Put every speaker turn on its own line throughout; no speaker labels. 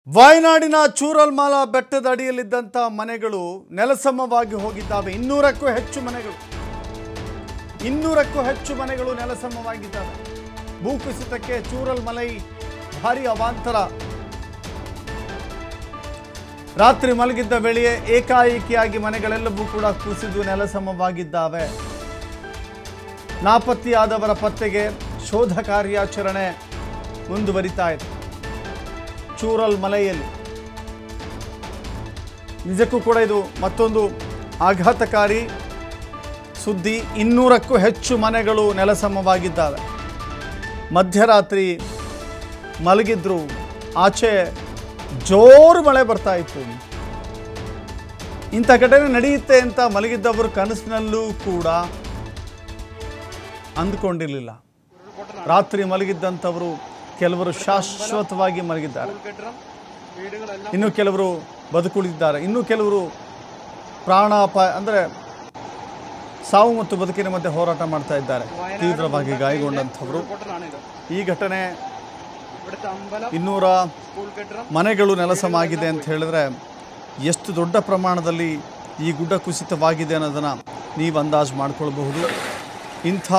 ವಾಯನಾಡಿನ ಚೂರಲ್ಮಾಲ ಬೆಟ್ಟದ ಅಡಿಯಲ್ಲಿದ್ದಂಥ ಮನೆಗಳು ನೆಲಸಮವಾಗಿ ಹೋಗಿದ್ದಾವೆ ಇನ್ನೂರಕ್ಕೂ ಹೆಚ್ಚು ಮನೆಗಳು ಇನ್ನೂರಕ್ಕೂ ಹೆಚ್ಚು ಮನೆಗಳು ನೆಲಸಮವಾಗಿದ್ದಾವೆ ಭೂಕುಸಿತಕ್ಕೆ ಚೂರಲ್ಮಲೈ ಭಾರಿ ಅವಾಂತರ ರಾತ್ರಿ ಮಲಗಿದ್ದ ವೇಳೆಯೇ ಏಕಾಏಕಿಯಾಗಿ ಮನೆಗಳೆಲ್ಲವೂ ಕೂಡ ಕುಸಿದು ನೆಲಸಮವಾಗಿದ್ದಾವೆ ನಾಪತ್ತೆಯಾದವರ ಪತ್ತೆಗೆ ಶೋಧ ಕಾರ್ಯಾಚರಣೆ ಮುಂದುವರಿತಾ ಇದೆ ಚೂರಲ್ ಮಲೆಯಲ್ಲಿ ನಿಜಕ್ಕೂ ಕೂಡ ಇದು ಮತ್ತೊಂದು ಆಘಾತಕಾರಿ ಸುದ್ದಿ ಇನ್ನೂರಕ್ಕೂ ಹೆಚ್ಚು ಮನೆಗಳು ನೆಲಸಮವಾಗಿದ್ದಾವೆ ಮಧ್ಯರಾತ್ರಿ ಮಲಗಿದ್ರು ಆಚೆ ಜೋರು ಮಳೆ ಬರ್ತಾ ಇತ್ತು ಇಂಥ ಘಟನೆ ನಡೆಯುತ್ತೆ ಅಂತ ಮಲಗಿದ್ದವರು ಕನಸಿನಲ್ಲೂ ಕೂಡ ಅಂದ್ಕೊಂಡಿರಲಿಲ್ಲ ರಾತ್ರಿ ಮಲಗಿದ್ದಂಥವರು ಕೆಲವರು ಶಾಶ್ವತವಾಗಿ ಮಲಗಿದ್ದಾರೆ ಇನ್ನು ಕೆಲವರು ಬದುಕುಳಿದಿದ್ದಾರೆ ಇನ್ನು ಕೆಲವರು ಪ್ರಾಣಾಪಾಯ ಅಂದರೆ ಸಾವು ಮತ್ತು ಬದುಕಿನ ಮಧ್ಯೆ ಹೋರಾಟ ಮಾಡ್ತಾ ಇದ್ದಾರೆ ತೀವ್ರವಾಗಿ ಗಾಯಗೊಂಡಂಥವರು ಈ ಘಟನೆ
ഇവിടുത്തെ അമ്പലം
ಇನ್ನೂರ
സ്കൂൾ കെട്ടിടം
ಮನೆಗಳು ನೆಲಸಮಾಗಿದೆ ಅಂತ ಹೇಳಿದ್ರೆ ಎಷ್ಟು ದೊಡ್ಡ ಪ್ರಮಾಣದಲ್ಲಿ ಈ ಗುಡ್ಡ ಕುಸಿತವಾಗಿದೆ ಅನ್ನೋದನ್ನು ನೀವು ಅಂದಾಜು ಮಾಡ್ಕೊಳ್ಬಹುದು ಇಂಥ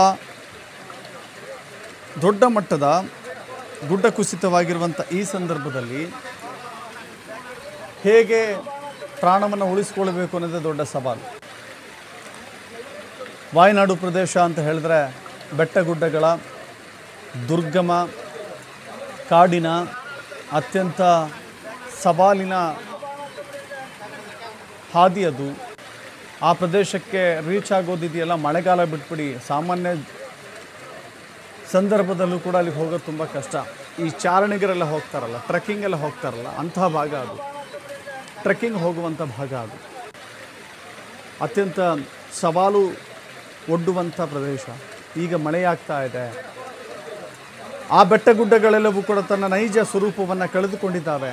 ದೊಡ್ಡ ಮಟ್ಟದ ಗುಡ್ಡ ಕುಸಿತವಾಗಿರುವಂಥ ಈ ಸಂದರ್ಭದಲ್ಲಿ ಹೇಗೆ ಪ್ರಾಣವನ್ನು ಉಳಿಸ್ಕೊಳ್ಬೇಕು ಅನ್ನೋದೇ ದೊಡ್ಡ ಸವಾಲು ವಾಯನಾಡು ಪ್ರದೇಶ ಅಂತ ಹೇಳಿದ್ರೆ ಬೆಟ್ಟ ಗುಡ್ಡಗಳ ದುರ್ಗಮ ಕಾಡಿನ ಅತ್ಯಂತ ಸವಾಲಿನ ಹಾದಿ ಅದು ಆ ಪ್ರದೇಶಕ್ಕೆ ರೀಚ್ ಆಗೋದಿದೆಯಲ್ಲ ಮಳೆಗಾಲ ಬಿಟ್ಬಿಡಿ ಸಾಮಾನ್ಯ ಸಂದರ್ಭದಲ್ಲೂ ಕೂಡ ಅಲ್ಲಿಗೆ ಹೋಗೋದು ತುಂಬ ಕಷ್ಟ ಈ ಚಾರಣಿಗರೆಲ್ಲ ಹೋಗ್ತಾರಲ್ಲ ಟ್ರೆಕ್ಕಿಂಗ್ ಎಲ್ಲ ಹೋಗ್ತಾರಲ್ಲ ಅಂತಹ ಭಾಗ ಅದು ಟ್ರೆಕ್ಕಿಂಗ್ ಹೋಗುವಂಥ ಭಾಗ ಅದು ಅತ್ಯಂತ ಸವಾಲು ಒಡ್ಡುವಂಥ ಪ್ರದೇಶ ಈಗ ಮಳೆಯಾಗ್ತಾ ಇದೆ ಆ ಬೆಟ್ಟ ಗುಡ್ಡಗಳೆಲ್ಲವೂ ಕೂಡ ತನ್ನ ನೈಜ ಸ್ವರೂಪವನ್ನು ಕಳೆದುಕೊಂಡಿದ್ದಾವೆ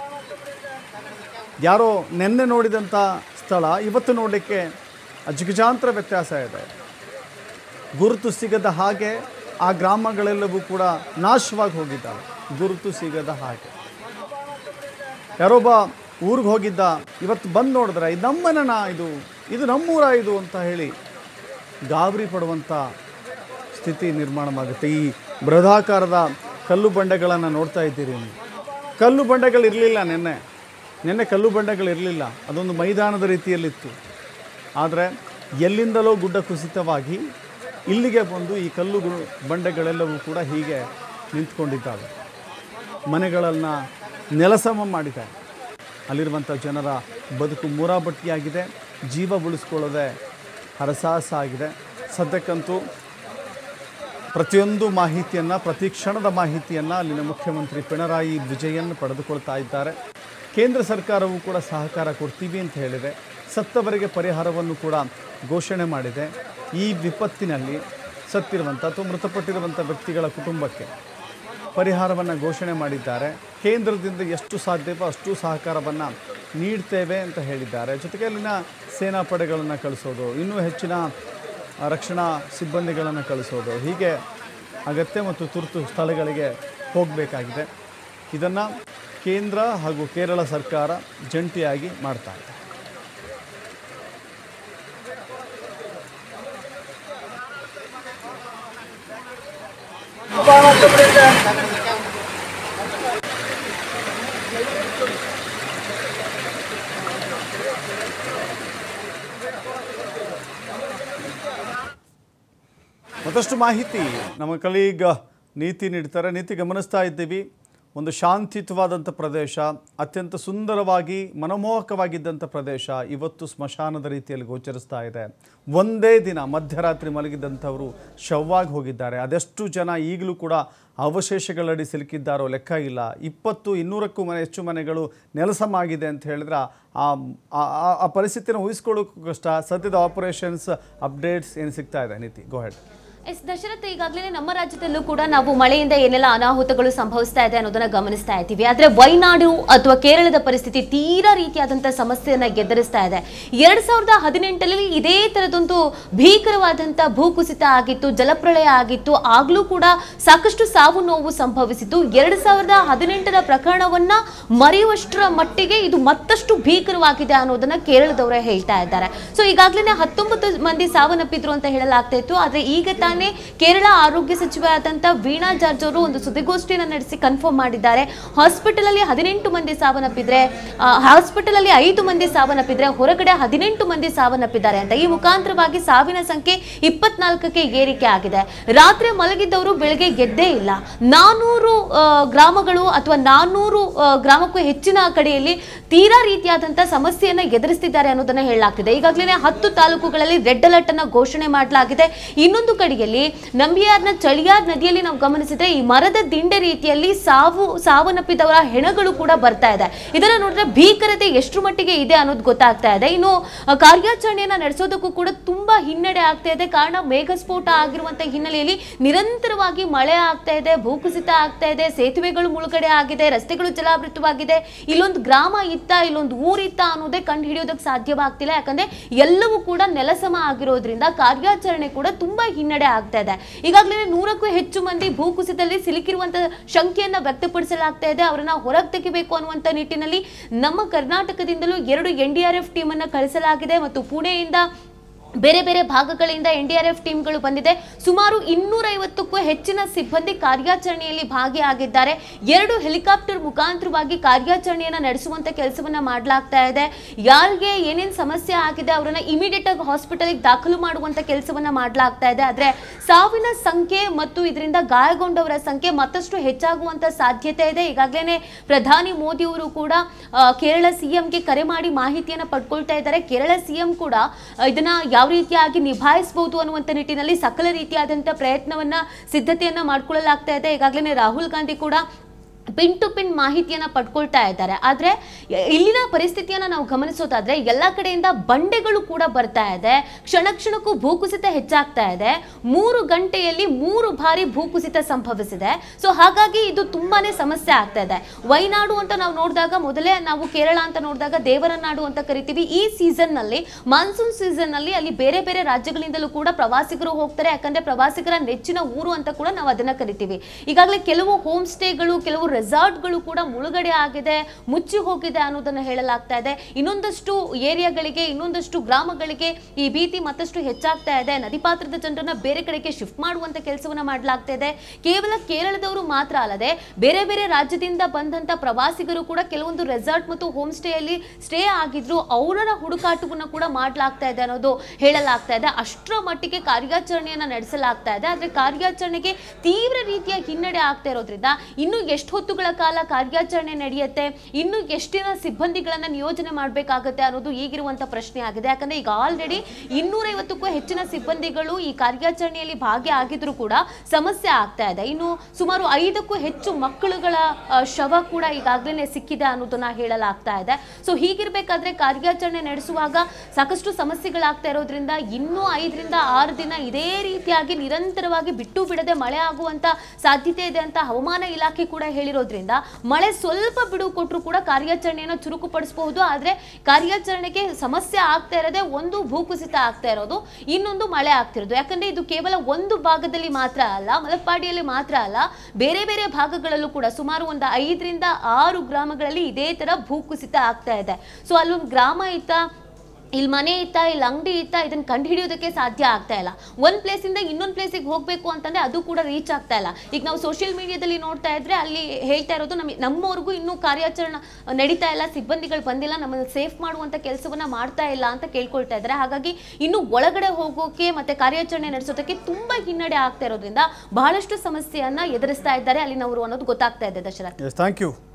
ಯಾರೋ ನೆನ್ನೆ ನೋಡಿದಂಥ ಸ್ಥಳ ಇವತ್ತು ನೋಡಲಿಕ್ಕೆ ಅಜಗಜಾಂತರ ವ್ಯತ್ಯಾಸ ಇದೆ ಗುರುತು ಸಿಗದ ಹಾಗೆ ಆ ಗ್ರಾಮಗಳೆಲ್ಲವೂ ಕೂಡ ನಾಶವಾಗಿ ಹೋಗಿದ್ದಾವೆ ಗುರುತು ಸಿಗದ ಹಾಗೆ ಯಾರೊಬ್ಬ ಊರಿಗೆ ಹೋಗಿದ್ದ ಇವತ್ತು ಬಂದು ನೋಡಿದ್ರೆ ಇದು ನಮ್ಮನ ಇದು ಇದು ನಮ್ಮೂರ ಇದು ಅಂತ ಹೇಳಿ ಗಾಬರಿ ಪಡುವಂಥ ಸ್ಥಿತಿ ನಿರ್ಮಾಣವಾಗುತ್ತೆ ಈ ಬೃಹದಾಕಾರದ ಕಲ್ಲು ಬಂಡೆಗಳನ್ನು ನೋಡ್ತಾ ಇದ್ದೀರಿ ನೀವು ಕಲ್ಲು ಬಂಡೆಗಳು ಇರಲಿಲ್ಲ ನಿನ್ನೆ ನಿನ್ನೆ ಕಲ್ಲು ಬಂಡೆಗಳು ಇರಲಿಲ್ಲ ಅದೊಂದು ಮೈದಾನದ ರೀತಿಯಲ್ಲಿತ್ತು ಆದರೆ ಎಲ್ಲಿಂದಲೋ ಗುಡ್ಡ ಕುಸಿತವಾಗಿ ಇಲ್ಲಿಗೆ ಬಂದು ಈ ಕಲ್ಲು ಗು- ಬಂಡೆಗಳೆಲ್ಲವೂ ಕೂಡ ಹೀಗೆ ನಿಂತ್ಕೊಂಡಿದ್ದಾವೆ ಮನೆಗಳನ್ನು ನೆಲಸಮ ಮಾಡಿದೆ ಅಲ್ಲಿರುವಂಥ ಜನರ ಬದುಕು ಮೂರಾಬಟ್ಟಿಯಾಗಿದೆ ಜೀವ ಉಳಿಸ್ಕೊಳ್ಳೋದೆ ಹರಸಾಹಸ ಆಗಿದೆ ಸದ್ಯಕ್ಕಂತೂ ಪ್ರತಿಯೊಂದು ಮಾಹಿತಿಯನ್ನು ಪ್ರತಿ ಕ್ಷಣದ ಮಾಹಿತಿಯನ್ನು ಅಲ್ಲಿನ ಮುಖ್ಯಮಂತ್ರಿ ಪಿಣರಾಯಿ ವಿಜಯನ್ ಪಡೆದುಕೊಳ್ತಾ ಇದ್ದಾರೆ ಕೇಂದ್ರ ಸರ್ಕಾರವು ಕೂಡ ಸಹಕಾರ ಕೊಡ್ತೀವಿ ಅಂತ ಹೇಳಿದೆ ಸತ್ತವರಿಗೆ ಪರಿಹಾರವನ್ನು ಕೂಡ ಘೋಷಣೆ ಮಾಡಿದೆ ಈ ವಿಪತ್ತಿನಲ್ಲಿ ಸತ್ತಿರುವಂಥ ಅಥವಾ ಮೃತಪಟ್ಟಿರುವಂಥ ವ್ಯಕ್ತಿಗಳ ಕುಟುಂಬಕ್ಕೆ ಪರಿಹಾರವನ್ನು ಘೋಷಣೆ ಮಾಡಿದ್ದಾರೆ ಕೇಂದ್ರದಿಂದ ಎಷ್ಟು ಸಾಧ್ಯವೋ ಅಷ್ಟು ಸಹಕಾರವನ್ನು ನೀಡ್ತೇವೆ ಅಂತ ಹೇಳಿದ್ದಾರೆ ಜೊತೆಗೆ ಅಲ್ಲಿನ ಸೇನಾ ಪಡೆಗಳನ್ನು ಕಳಿಸೋದು ಇನ್ನೂ ಹೆಚ್ಚಿನ ಆ, ರಕ್ಷಣಾ ಸಿಬ್ಬಂದಿಗಳನ್ನು ಕಳಿಸೋದು ಹೀಗೆ ಅಗತ್ಯ ಮತ್ತು ತುರ್ತು ಸ್ಥಳಗಳಿಗೆ ಹೋಗಬೇಕಾಗಿದೆ ಇದನ್ನು ಕೇಂದ್ರ ಹಾಗೂ ಕೇರಳ ಸರ್ಕಾರ ಜಂಟಿಯಾಗಿ ಮಾಡ್ತಾ ಇದೆ ಮತ್ತಷ್ಟು ಮಾಹಿತಿ ನಮ್ಮ ಕಲೀಗ್ ನೀತಿ ನೀಡ್ತಾರೆ ನೀತಿ ಗಮನಿಸ್ತಾ ಇದ್ದೀವಿ ಒಂದು ಶಾಂತಿಯುತವಾದಂಥ ಪ್ರದೇಶ ಅತ್ಯಂತ ಸುಂದರವಾಗಿ ಮನಮೋಹಕವಾಗಿದ್ದಂಥ ಪ್ರದೇಶ ಇವತ್ತು ಸ್ಮಶಾನದ ರೀತಿಯಲ್ಲಿ ಗೋಚರಿಸ್ತಾ ಇದೆ ಒಂದೇ ದಿನ ಮಧ್ಯರಾತ್ರಿ ಮಲಗಿದ್ದಂಥವರು ಶವವಾಗಿ ಹೋಗಿದ್ದಾರೆ ಅದೆಷ್ಟು ಜನ ಈಗಲೂ ಕೂಡ ಅವಶೇಷಗಳಡಿ ಸಿಲುಕಿದ್ದಾರೋ ಲೆಕ್ಕ ಇಲ್ಲ ಇಪ್ಪತ್ತು ಇನ್ನೂರಕ್ಕೂ ಮನೆ ಹೆಚ್ಚು ಮನೆಗಳು ನೆಲಸಮಾಗಿದೆ ಅಂತ ಹೇಳಿದ್ರೆ ಆ ಆ- ಆ- ಆ ಪರಿಸ್ಥಿತಿನ ಊಹಿಸ್ಕೊಳ್ಳೋಕ್ಕೂ ಕಷ್ಟ ಸದ್ಯದ ಆಪರೇಷನ್ಸ್ ಅಪ್ಡೇಟ್ಸ್ ಏನು ಸಿಗ್ತಾ ಇದೆ ನೀತಿ ಗೋ ಹೆಡ್
ಎಸ್ ದಶರಥ ಈಗಾಗಲೇ ನಮ್ಮ ರಾಜ್ಯದಲ್ಲೂ ಕೂಡ ನಾವು ಮಳೆಯಿಂದ ಏನೆಲ್ಲ ಅನಾಹುತಗಳು ಸಂಭವಿಸ್ತಾ ಇದೆ ಅನ್ನೋದನ್ನ ಗಮನಿಸ್ತಾ ಇದ್ದೀವಿ ಆದ್ರೆ ವೈನಾಡು ಅಥವಾ ಕೇರಳದ ಪರಿಸ್ಥಿತಿ ತೀರಾ ರೀತಿಯಾದಂತಹ ಸಮಸ್ಯೆಯನ್ನ ಎದುರಿಸ್ತಾ ಇದೆ ಎರಡ್ ಸಾವಿರದ ಹದಿನೆಂಟರಲ್ಲಿ ಇದೇ ತರದೊಂದು ಭೀಕರವಾದಂತಹ ಭೂಕುಸಿತ ಆಗಿತ್ತು ಜಲಪ್ರಳಯ ಆಗಿತ್ತು ಆಗ್ಲೂ ಕೂಡ ಸಾಕಷ್ಟು ಸಾವು ನೋವು ಸಂಭವಿಸಿತ್ತು ಎರಡ್ ಸಾವಿರದ ಹದಿನೆಂಟರ ಪ್ರಕರಣವನ್ನ ಮರೆಯುವಷ್ಟರ ಮಟ್ಟಿಗೆ ಇದು ಮತ್ತಷ್ಟು ಭೀಕರವಾಗಿದೆ ಅನ್ನೋದನ್ನ ಕೇರಳದವರೇ ಹೇಳ್ತಾ ಇದ್ದಾರೆ ಸೊ ಈಗಾಗಲೇ ಹತ್ತೊಂಬತ್ತು ಮಂದಿ ಸಾವನ್ನಪ್ಪಿದ್ರು ಅಂತ ಹೇಳಲಾಗ್ತಾ ಇತ್ತು ಆದ್ರೆ ಈಗ ತಾನೇ ಕೇರಳ ಆರೋಗ್ಯ ಸಚಿವೆ ಆದಂತ ವೀಣಾ ಜಾರ್ಜ್ ಅವರು ಒಂದು ಸುದ್ದಿಗೋಷ್ಠಿಯನ್ನು ನಡೆಸಿ ಕನ್ಫರ್ಮ್ ಮಾಡಿದ್ದಾರೆ ಹಾಸ್ಪಿಟಲ್ ಅಲ್ಲಿ ಹದಿನೆಂಟು ಮಂದಿ ಸಾವನ್ನಪ್ಪಿದ್ರೆ ಹಾಸ್ಪಿಟಲ್ ಅಲ್ಲಿ ಐದು ಮಂದಿ ಸಾವನ್ನಪ್ಪಿದ್ರೆ ಹೊರಗಡೆ ಹದಿನೆಂಟು ಮಂದಿ ಸಾವನ್ನಪ್ಪಿದ್ದಾರೆ ಅಂತ ಈ ಮುಖಾಂತರವಾಗಿ ಸಾವಿನ ಸಂಖ್ಯೆ ಇಪ್ಪತ್ನಾಲ್ಕಕ್ಕೆ ಏರಿಕೆ ಆಗಿದೆ ರಾತ್ರಿ ಮಲಗಿದ್ದವರು ಬೆಳಗ್ಗೆ ಗೆದ್ದೇ ಇಲ್ಲ ನಾನೂರು ಆ, ಗ್ರಾಮಗಳು ಅಥವಾ ನಾನೂರು ಆ, ಗ್ರಾಮಕ್ಕೂ ಹೆಚ್ಚಿನ ಕಡೆಯಲ್ಲಿ ತೀರಾ ರೀತಿಯಾದಂತಹ ಸಮಸ್ಯೆಯನ್ನ ಎದುರಿಸ್ತಿದ್ದಾರೆ ಅನ್ನೋದನ್ನ ಹೇಳಲಾಗ್ತಿದೆ ಈಗಾಗಲೇ ಹತ್ತು ತಾಲೂಕುಗಳಲ್ಲಿ ರೆಡ್ ಅಲರ್ಟ್ ಅನ್ನ ಘೋಷಣೆ ಮಾಡಲಾಗಿದೆ ಇನ್ನೊಂದು ಕಡೆಯಲ್ಲಿ ನಂಬಿಯಾರ್ನ ಚಳಿಯಾರ್ ನದಿಯಲ್ಲಿ ನಾವು ಗಮನಿಸಿದ್ರೆ ಈ ಮರದ ದಿಂಡೆ ರೀತಿಯಲ್ಲಿ ಸಾವು ಸಾವನ್ನಪ್ಪಿದವರ ಹೆಣಗಳು ಕೂಡ ಬರ್ತಾ ಇದೆ ಇದನ್ನ ನೋಡಿದ್ರೆ ಭೀಕರತೆ ಎಷ್ಟು ಮಟ್ಟಿಗೆ ಇದೆ ಅನ್ನೋದು ಗೊತ್ತಾಗ್ತಾ ಇದೆ ಇನ್ನು ಆ, ಕಾರ್ಯಾಚರಣೆಯನ್ನ ನಡೆಸೋದಕ್ಕೂ ಕೂಡ ತುಂಬಾ ಹಿನ್ನಡೆ ಆಗ್ತಾ ಇದೆ ಕಾರಣ ಮೇಘಸ್ಫೋಟ ಆಗಿರುವಂತ ಹಿನ್ನೆಲೆಯಲ್ಲಿ ನಿರಂತರವಾಗಿ ಮಳೆ ಆಗ್ತಾ ಇದೆ ಭೂಕುಸಿತ ಆಗ್ತಾ ಇದೆ ಸೇತುವೆಗಳು ಮುಳುಗಡೆ ಆಗಿದೆ ರಸ್ತೆಗಳು ಜಲಾವೃತವಾಗಿದೆ ಇಲ್ಲೊಂದು ಗ್ರಾಮ ಇತ್ತ ಇಲ್ಲೊಂದು ಊರಿತ್ತ ಅನ್ನೋದೇ ಕಂಡು ಹಿಡಿಯೋದಕ್ಕೆ ಸಾಧ್ಯವಾಗ್ತಿಲ್ಲ ಯಾಕಂದ್ರೆ ಎಲ್ಲವೂ ಕೂಡ ನೆಲಸಮ ಆಗಿರೋದ್ರಿಂದ ಕಾರ್ಯಾಚರಣೆ ಕೂಡ ತುಂಬಾ ಹಿನ್ನಡೆ ಆಗ್ತಾ ಇದೆ ಈಗಾಗಲೇ ನೂರಕ್ಕೂ ಹೆಚ್ಚು ಮಂದಿ ಭೂಕುಸಿತದಲ್ಲಿ ಸಿಲುಕಿರುವಂತ ಶಂಕೆಯನ್ನ ವ್ಯಕ್ತಪಡಿಸಲಾಗ್ತಾ ಇದೆ ಅವರನ್ನ ಹೊರಗೆ ತೆಗಿಬೇಕು ಅನ್ನುವಂತ ನಿಟ್ಟಿನಲ್ಲಿ ನಮ್ಮ ಕರ್ನಾಟಕದಿಂದಲೂ ಎರಡು N D R F team ಅನ್ನ ಕಳಿಸಲಾಗಿದೆ ಮತ್ತು ಪುಣೆಯಿಂದ ಬೇರೆ ಬೇರೆ ಭಾಗಗಳಿಂದ ಎನ್ ಡಿ ಆರ್ ಎಫ್ ಟೀಮ್ಗಳು ಬಂದಿದೆ ಸುಮಾರು ಇನ್ನೂರೈವತ್ತಕ್ಕೂ ಹೆಚ್ಚಿನ ಸಿಬ್ಬಂದಿ ಕಾರ್ಯಾಚರಣೆಯಲ್ಲಿ ಭಾಗಿಯಾಗಿದ್ದಾರೆ ಎರಡು ಹೆಲಿಕಾಪ್ಟರ್ ಮುಖಾಂತರವಾಗಿ ಕಾರ್ಯಾಚರಣೆಯನ್ನ ನಡೆಸುವಂತ ಕೆಲಸವನ್ನ ಮಾಡಲಾಗ್ತಾ ಇದೆ ಯಾರಿಗೆ ಏನೇನು ಸಮಸ್ಯೆ ಆಗಿದೆ ಅವರನ್ನ ಇಮಿಡಿಯೇಟ್ ಆಗಿ ಹಾಸ್ಪಿಟಲ್ಗೆ ದಾಖಲು ಮಾಡುವಂತ ಕೆಲಸವನ್ನ ಮಾಡಲಾಗ್ತಾ ಇದೆ ಆದ್ರೆ ಸಾವಿನ ಸಂಖ್ಯೆ ಮತ್ತು ಇದರಿಂದ ಗಾಯಗೊಂಡವರ ಸಂಖ್ಯೆ ಮತ್ತಷ್ಟು ಹೆಚ್ಚಾಗುವಂತ ಸಾಧ್ಯತೆ ಇದೆ ಈಗಾಗಲೇ ಪ್ರಧಾನಿ ಮೋದಿ ಅವರು ಕೂಡ ಆ, ಕೇರಳ ಸಿಎಂಗೆ ಕರೆ ಮಾಡಿ ಮಾಹಿತಿಯನ್ನ ಪಡ್ಕೊಳ್ತಾ ಇದ್ದಾರೆ ಕೇರಳ ಸಿಎಂ ಕೂಡ ಆ, ಇದನ್ನ ಯಾವ ರೀತಿಯಾಗಿ ನಿಭಾಯಿಸಬಹುದು ಅನ್ನುವಂತ ನಿಟ್ಟಿನಲ್ಲಿ ಸಕಲ ರೀತಿಯಾದಂತ ಪ್ರಯತ್ನವನ್ನ ಸಿದ್ಧತೆಯನ್ನ ಮಾಡ್ಕೊಳ್ಳಲಾಗ್ತಾ ಇದೆ ಈಗಾಗಲೇ ರಾಹುಲ್ ಗಾಂಧಿ ಕೂಡ ಪಿನ್ ಟು ಪಿನ್ ಮಾಹಿತಿಯನ್ನ ಪಡ್ಕೊಳ್ತಾ ಇದ್ದಾರೆ ಆದ್ರೆ ಇಲ್ಲಿನ ಪರಿಸ್ಥಿತಿಯನ್ನ ನಾವು ಗಮನಿಸೋದಾದ್ರೆ ಎಲ್ಲ ಕಡೆಯಿಂದ ಬಂಡೆಗಳು ಕೂಡ ಬರ್ತಾ ಇದೆ ಕ್ಷಣ ಕ್ಷಣಕ್ಕೂ ಭೂಕುಸಿತ ಹೆಚ್ಚಾಗ್ತಾ ಇದೆ ಮೂರು ಗಂಟೆಯಲ್ಲಿ ಮೂರು ಬಾರಿ ಭೂಕುಸಿತ ಸಂಭವಿಸಿದೆ ಸೊ ಹಾಗಾಗಿ ಇದು ತುಂಬಾನೇ ಸಮಸ್ಯೆ ಆಗ್ತಾ ಇದೆ ವೈನಾಡು ಅಂತ ನಾವು ನೋಡಿದಾಗ ಮೊದಲೇ ನಾವು ಕೇರಳ ಅಂತ ನೋಡಿದಾಗ ದೇವರ ನಾಡು ಅಂತ ಕರಿತೀವಿ ಈ ಸೀಸನ್ ನಲ್ಲಿ ಮಾನ್ಸೂನ್ ಸೀಸನ್ ನಲ್ಲಿ ಅಲ್ಲಿ ಬೇರೆ ಬೇರೆ ರಾಜ್ಯಗಳಿಂದಲೂ ಕೂಡ ಪ್ರವಾಸಿಗರು ಹೋಗ್ತಾರೆ ಯಾಕಂದ್ರೆ ಪ್ರವಾಸಿಗರ ನೆಚ್ಚಿನ ಊರು ಅಂತ ಕೂಡ ನಾವು ಅದನ್ನ ಕರಿತೀವಿ ಈಗಾಗಲೇ ಕೆಲವು ಹೋಮ್ ಸ್ಟೇಗಳು ಕೆಲವು ರೆಸಾರ್ಟ್ಗಳು ಕೂಡ ಮುಳುಗಡೆ ಆಗಿದೆ ಮುಚ್ಚಿ ಹೋಗಿದೆ ಅನ್ನೋದನ್ನ ಹೇಳಲಾಗ್ತಾ ಇದೆ ಇನ್ನೊಂದಷ್ಟು ಏರಿಯಾಗಳಿಗೆ ಇನ್ನೊಂದಷ್ಟು ಗ್ರಾಮಗಳಿಗೆ ಈ ಭೀತಿ ಮತ್ತಷ್ಟು ಹೆಚ್ಚಾಗ್ತಾ ಇದೆ ನದಿ ಪಾತ್ರದ ಜನರನ್ನ ಬೇರೆ ಕಡೆಗೆ ಶಿಫ್ಟ್ ಮಾಡುವಂತ ಕೆಲಸವನ್ನ ಮಾಡಲಾಗ್ತಾ ಇದೆ ಕೇವಲ ಕೇರಳದವರು ಮಾತ್ರ ಅಲ್ಲದೆ ಬೇರೆ ಬೇರೆ ರಾಜ್ಯದಿಂದ ಬಂದಂತ ಪ್ರವಾಸಿಗರು ಕೂಡ ಕೆಲವೊಂದು ರೆಸಾರ್ಟ್ ಮತ್ತು ಹೋಮ್ ಸ್ಟೇಯಲ್ಲಿ ಸ್ಟೇ ಆಗಿದ್ರು ಅವರ ಹುಡುಕಾಟವನ್ನ ಕೂಡ ಮಾಡಲಾಗ್ತಾ ಇದೆ ಅನ್ನೋದು ಹೇಳಲಾಗ್ತಾ ಇದೆ ಅಷ್ಟರ ಮಟ್ಟಿಗೆ ಕಾರ್ಯಾಚರಣೆಯನ್ನ ನಡೆಸಲಾಗ್ತಾ ಇದೆ ಆದ್ರೆ ಕಾರ್ಯಾಚರಣೆಗೆ ತೀವ್ರ ರೀತಿಯ ಹಿನ್ನಡೆ ಆಗ್ತಾ ಇರೋದ್ರಿಂದ ಇನ್ನು ಎಷ್ಟು ಹೊತ್ತುಗಳ ಕಾಲ ಕಾರ್ಯಾಚರಣೆ ನಡೆಯುತ್ತೆ ಇನ್ನು ಎಷ್ಟಿನ ಸಿಬ್ಬಂದಿಗಳನ್ನ ನಿಯೋಜನೆ ಮಾಡಬೇಕಾಗತ್ತೆ ಅನ್ನೋದು ಈಗಿರುವಂತ ಪ್ರಶ್ನೆ ಆಗಿದೆ ಯಾಕಂದ್ರೆ ಈಗ ಆಲ್ರೆಡಿ ಇನ್ನೂರೈವತ್ತಕ್ಕೂ ಹೆಚ್ಚಿನ ಸಿಬ್ಬಂದಿಗಳು ಈ ಕಾರ್ಯಾಚರಣೆಯಲ್ಲಿ ಭಾಗಿಯಾಗಿದ್ರು ಕೂಡ ಸಮಸ್ಯೆ ಆಗ್ತಾ ಇದೆ ಇನ್ನು ಸುಮಾರು ಐದಕ್ಕೂ ಹೆಚ್ಚು ಮಕ್ಕಳುಗಳ ಆ, ಶವ ಕೂಡ ಈಗಾಗಲೇ ಸಿಕ್ಕಿದೆ ಅನ್ನೋದನ್ನ ಹೇಳಲಾಗ್ತಾ ಇದೆ ಸೊ ಹೀಗಿರ್ಬೇಕಾದ್ರೆ ಕಾರ್ಯಾಚರಣೆ ನಡೆಸುವಾಗ ಸಾಕಷ್ಟು ಸಮಸ್ಯೆಗಳಾಗ್ತಾ ಇರೋದ್ರಿಂದ ಇನ್ನೂ ಐದರಿಂದ ಆರು ದಿನ ಇದೇ ರೀತಿಯಾಗಿ ನಿರಂತರವಾಗಿ ಬಿಟ್ಟು ಬಿಡದೆ ಮಳೆ ಆಗುವಂತ ಸಾಧ್ಯತೆ ಇದೆ ಅಂತ ಹವಾಮಾನ ಇಲಾಖೆ ಕೂಡ ಹೇಳಿರೋದ್ರಿಂದ ಮಳೆ ಸ್ವಲ್ಪ ಬಿಡುವು ಕೊಟ್ಟರು ಕೂಡ ಕಾರ್ಯಾಚರಣೆಯನ್ನು ಚುರುಕುಪಡಿಸಬಹುದು ಆದ್ರೆ ಕಾರ್ಯಾಚರಣೆಗೆ ಸಮಸ್ಯೆ ಆಗ್ತಾ ಇರೋದೇ ಒಂದು ಭೂಕುಸಿತ ಆಗ್ತಾ ಇರೋದು ಇನ್ನೊಂದು ಮಳೆ ಆಗ್ತಿರೋದು ಯಾಕಂದ್ರೆ ಇದು ಕೇವಲ ಒಂದು ಭಾಗದಲ್ಲಿ ಮಾತ್ರ ಅಲ್ಲ ಮಲಪ್ಪಾಡಿಯಲ್ಲಿ ಮಾತ್ರ ಅಲ್ಲ ಬೇರೆ ಬೇರೆ ಭಾಗಗಳಲ್ಲೂ ಕೂಡ ಸುಮಾರು ಒಂದು ಐದರಿಂದ ಆರು ಗ್ರಾಮಗಳಲ್ಲಿ ಇದೇ ತರ ಭೂಕುಸಿತ ಆಗ್ತಾ ಇದೆ ಸೊ ಅಲ್ಲೊಂದು ಗ್ರಾಮ ಇತ್ತ ಇಲ್ಲಿ ಮನೆ ಇತ್ತ ಇಲ್ಲಿ ಅಂಗಡಿ ಇತ್ತ ಇದನ್ನ ಕಂಡು ಹಿಡಿಯೋದಕ್ಕೆ ಸಾಧ್ಯ ಆಗ್ತಾ ಇಲ್ಲ ಒಂದ್ ಪ್ಲೇಸ್ ಇಂದ ಇನ್ನೊಂದ್ ಪ್ಲೇಸಿಗೆ ಹೋಗ್ಬೇಕು ಅಂತಂದ್ರೆ ಅದು ಕೂಡ ರೀಚ್ ಆಗ್ತಾ ಇಲ್ಲ ಈಗ ನಾವು ಸೋಷಿಯಲ್ ಮೀಡಿಯಾದಲ್ಲಿ ನೋಡ್ತಾ ಇದ್ರೆ ಅಲ್ಲಿ ಹೇಳ್ತಾ ಇರೋದು ನಮಗೆ ನಮ್ಮವರೆಗೂ ಇನ್ನೂ ಕಾರ್ಯಾಚರಣೆ ನಡೀತಾ ಇಲ್ಲ ಸಿಬ್ಬಂದಿಗಳು ಬಂದಿಲ್ಲ ನಮ್ಮನ್ನು ಸೇಫ್ ಮಾಡುವಂತ ಕೆಲಸವನ್ನ ಮಾಡ್ತಾ ಇಲ್ಲ ಅಂತ ಕೇಳ್ಕೊಳ್ತಾ ಇದ್ದಾರೆ ಹಾಗಾಗಿ ಇನ್ನು ಒಳಗಡೆ ಹೋಗೋಕೆ ಮತ್ತೆ ಕಾರ್ಯಾಚರಣೆ ನಡೆಸೋದಕ್ಕೆ ತುಂಬಾ ಹಿನ್ನಡೆ ಆಗ್ತಾ ಇರೋದ್ರಿಂದ ಬಹಳಷ್ಟು ಸಮಸ್ಯೆಯನ್ನ ಎದುರಿಸ್ತಾ ಇದ್ದಾರೆ ಅಲ್ಲಿನವರು ಅನ್ನೋದು ಗೊತ್ತಾಗ್ತಾ ಇದೆ ದಶರಥ್
ಎಸ್ ಥ್ಯಾಂಕ್ ಯು